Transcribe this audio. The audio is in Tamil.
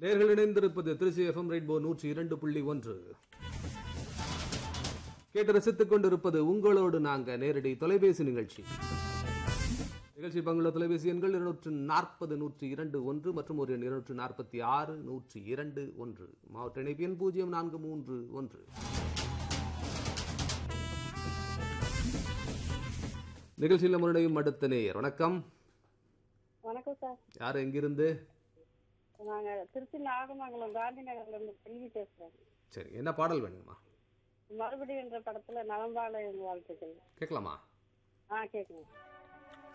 நேர்கள் இணைந்திருப்பது திருச்சி எஃப்எம் ரெயின்போ நூற்றி இரண்டு புள்ளி ஒன்று கேட்டு ரசித்துக் கொண்டிருப்பது உங்களோடு நாங்க நேரடி தொலைபேசி நிகழ்ச்சி நிகழ்ச்சி பங்குள்ள தொலைபேசி எண்கள் இருநூற்று நாற்பது நூற்றி இரண்டு ஒன்று மற்றும் ஒரு எண் இருநூற்று நாற்பத்தி ஆறு நூற்றி இரண்டு ஒன்று மாவட்ட இணைப்பு எண் பூஜ்ஜியம் நான்கு மூன்று ஒன்று நிகழ்ச்சியில் முன்னடையும் அடுத்த நேயர் வணக்கம் வணக்கம் சார் யார் எங்கிருந்து நாங்க திருச்சி நாகமங்கலம் காந்தி நகர்ல இருந்து செல்வி பேசுறேன் சரி என்ன பாடல் வேணுங்கம்மா மறுபடியும் என்ற படத்துல நலம்பால எங்க வாழ்த்துக்கள் கேட்கலாமா ஆ கேட்குங்க